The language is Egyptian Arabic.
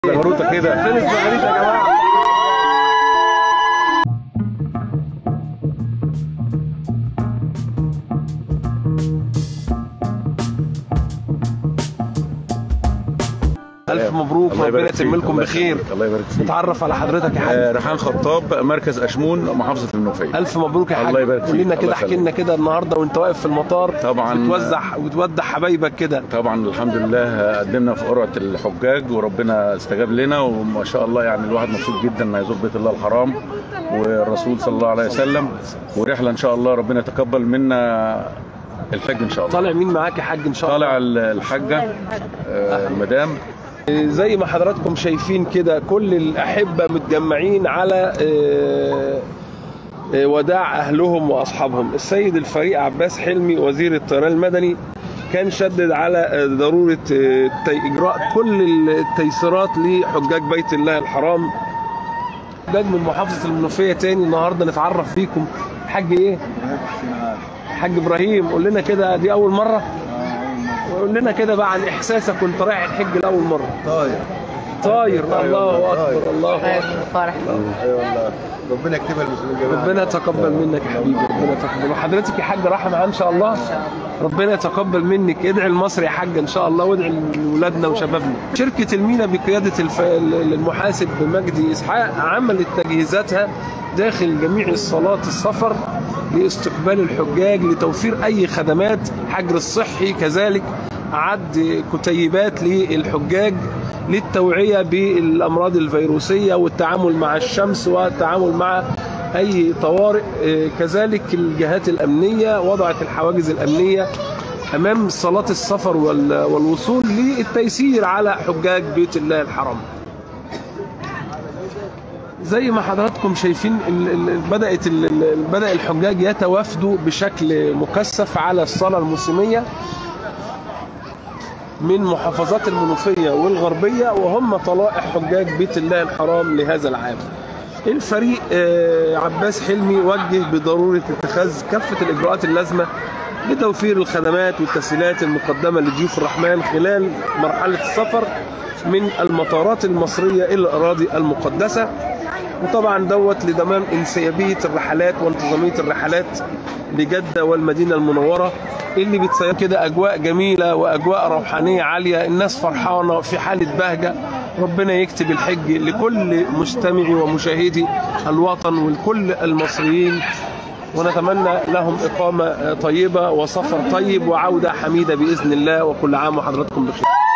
زغروطه كده فين الزغاريت يا جماعه الف مبروك الله ربنا يبارك فيك. يتم لكم الله بخير يخليك. الله يبارك فيك نتعرف على حضرتك يا حاج آه، ريحان خطاب مركز اشمون محافظه المنوفيه الف مبروك يا حاج الله يبارك قول لنا فيك. كده الله احكي يخليك. لنا كده النهارده وانت واقف في المطار طبعاً. بتوزع وتودع حبايبك كده طبعا الحمد لله قدمنا في قرعه الحجاج وربنا استجاب لنا وما شاء الله يعني الواحد مبسوط جدا انه يزور بيت الله الحرام والرسول صلى الله عليه وسلم ورحله ان شاء الله ربنا يتقبل منا الحج ان شاء الله طالع مين معاك يا حاج ان شاء الله طالع الحاجه آه، المدام زي ما حضراتكم شايفين كده كل الأحبة متجمعين على آه، آه، وداع أهلهم وأصحابهم السيد الفريق عباس حلمي وزير الطيران المدني كان شدد على آه، ضرورة آه، التي- إجراء كل التيسيرات لحجاج بيت الله الحرام حجاج من محافظة المنوفية تاني النهاردة نتعرف بيكم حاج إيه؟ حاج إبراهيم قول لنا كده دي أول مرة؟ وقول لنا كده بقى عن إحساسك وأنت رايح الحج لأول مرة طاير طاير الله اكبر الله اكبر فرح اي والله ربنا يكتبها للمسلمين جميعا ربنا يتقبل منك يا حبيبي ربنا يتقبل وحضرتك يا حاج راحه معاه ان شاء الله ربنا يتقبل منك ادعي لمصر يا حاج ان شاء الله وادعي لاولادنا وشبابنا شركه المينا بقياده الف... المحاسب مجدي اسحاق عملت تجهيزاتها داخل جميع الصالات السفر لاستقبال الحجاج لتوفير اي خدمات حجر الصحي كذلك عد كتيبات للحجاج للتوعية بالأمراض الفيروسية والتعامل مع الشمس والتعامل مع أي طوارئ آه، كذلك الجهات الأمنية وضعت الحواجز الأمنية أمام صلاة السفر وال- والوصول للتيسير على حجاج بيت الله الحرام زي ما حضراتكم شايفين ال- ال- بدأت ال- ال- بدأ الحجاج يتوافدوا بشكل مكثف على الصلاة الموسمية من محافظات المنوفية والغربية وهم طلائع حجاج بيت الله الحرام لهذا العام الفريق آه، عباس حلمي وجه بضرورة اتخاذ كافة الإجراءات اللازمة لتوفير الخدمات والتسهيلات المقدمة لضيوف الرحمن خلال مرحلة السفر من المطارات المصرية إلى الأراضي المقدسة وطبعا دوت لضمان انسيابية الرحلات وانتظامية الرحلات لجدة والمدينة المنورة اللي بتسيب كده أجواء جميلة وأجواء روحانية عالية الناس فرحانة في حالة بهجة ربنا يكتب الحج لكل مستمعي ومشاهدي الوطن ولكل المصريين ونتمنى لهم إقامة طيبة وسفر طيب وعودة حميدة بإذن الله وكل عام وحضراتكم بخير